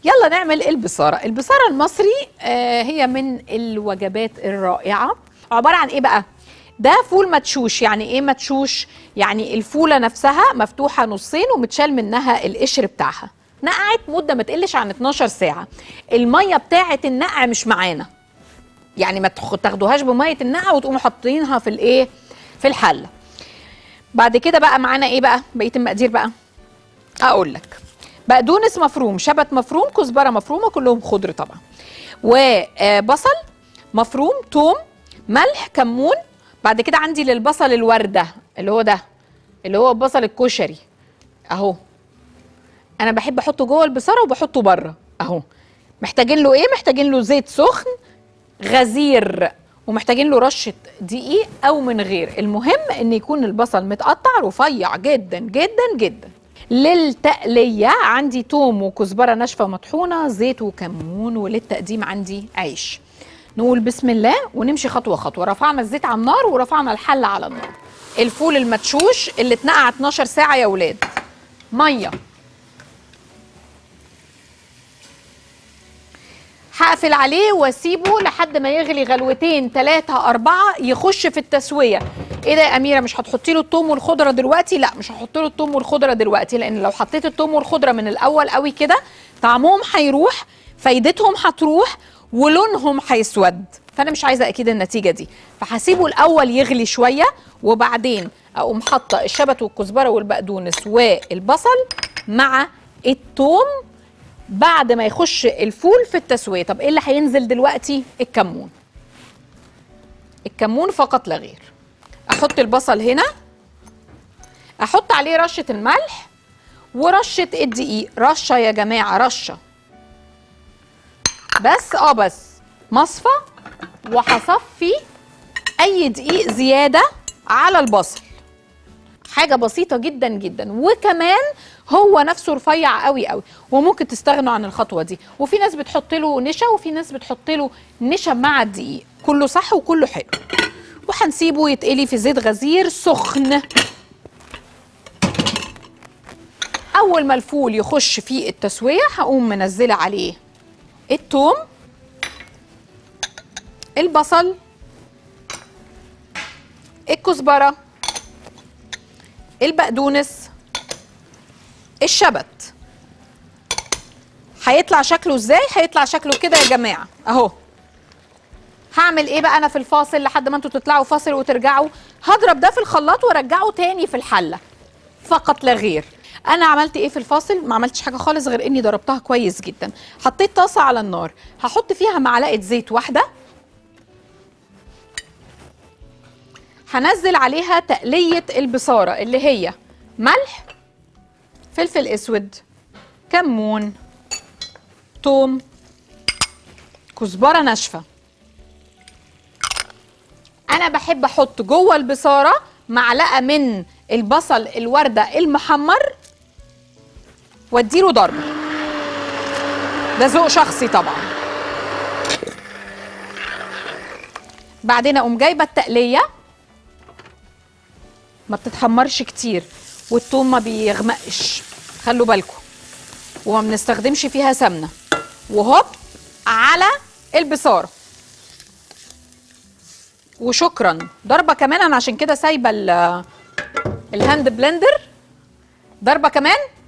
يلا نعمل البصاره البصاره المصري آه هي من الوجبات الرائعه عباره عن ايه بقى ده فول مدشوش يعني ايه مدشوش يعني الفوله نفسها مفتوحه نصين ومتشال منها القشر بتاعها نقعت مده ما تقلش عن 12 ساعه الميه بتاعه النقع مش معانا يعني ما تخ- تاخدوهاش بميه النقع وتقوموا حاطينها في الايه في الحله بعد كده بقى معانا ايه بقى بقيه المقادير بقى اقول لك بقدونس مفروم شبت مفروم كزبره مفرومه كلهم خضر طبعا وبصل مفروم توم ملح كمون بعد كده عندي للبصل الورده اللي هو ده اللي هو البصل الكشري اهو انا بحب احطه جوه البصاره وبحطه بره اهو محتاجين له ايه محتاجين له زيت سخن غزير ومحتاجين له رشه دقيق او من غير المهم ان يكون البصل متقطع رفيع جدا جدا جدا للتقليه عندي توم وكزبره ناشفه مطحونه زيت وكمون وللتقديم عندي عيش نقول بسم الله ونمشي خطوه خطوه رفعنا الزيت على النار ورفعنا الحله على النار الفول المدشوش اللي اتنقع 12 ساعه يا ولاد ميه هقفل عليه واسيبه لحد ما يغلي غلوتين ثلاثة أربعة يخش في التسوية ايه ده يا أميرة مش هتحطي له التوم والخضرة دلوقتي لا مش هحط له التوم والخضرة دلوقتي لأن لو حطيت التوم والخضرة من الأول قوي كده طعمهم هيروح فايدتهم هتروح ولونهم هيسود فأنا مش عايزة أكيد النتيجة دي فهسيبه الأول يغلي شوية وبعدين أقوم حاطة الشبت والكزبرة والبقدونس والبصل مع التوم بعد ما يخش الفول في التسويه طب ايه اللي هينزل دلوقتي الكمون الكمون فقط لا غير احط البصل هنا احط عليه رشه الملح ورشه الدقيق رشه يا جماعه رشه بس اه بس مصفى وهصفي اي دقيق زياده على البصل حاجه بسيطه جدا جدا وكمان هو نفسه رفيع قوي قوي وممكن تستغنوا عن الخطوه دي وفي ناس بتحط له نشا وفي ناس بتحط له نشا مع الدقيق كله صح وكله حلو وهنسيبه يتقلي في زيت غزير سخن اول ما الفول يخش في التسويه هقوم منزله عليه الثوم البصل الكزبره البقدونس الشبت هيطلع شكله ازاي هيطلع شكله كده يا جماعه اهو هعمل ايه بقى انا في الفاصل لحد ما انتوا تطلعوا فاصل وترجعوا هضرب ده في الخلاط وارجعه تاني في الحله فقط لا غير انا عملت ايه في الفاصل ما عملتش حاجه خالص غير اني ضربتها كويس جدا حطيت طاسه على النار هحط فيها معلقه زيت واحده هنزل عليها تقليه البصاره اللي هي ملح فلفل اسود كمون توم كزبره ناشفه انا بحب احط جوه البصاره معلقه من البصل الورده المحمر واديله ضربه ده ذوق شخصي طبعا بعدين اقوم جايبه التقليه ما بتتحمرش كتير والثوم ما بيغمقش خلوا بالكم وما بنستخدمش فيها سمنه وهوب على البصاره وشكرا ضربه كمان انا عشان كده سايبه ال- الهاند بلندر ضربه كمان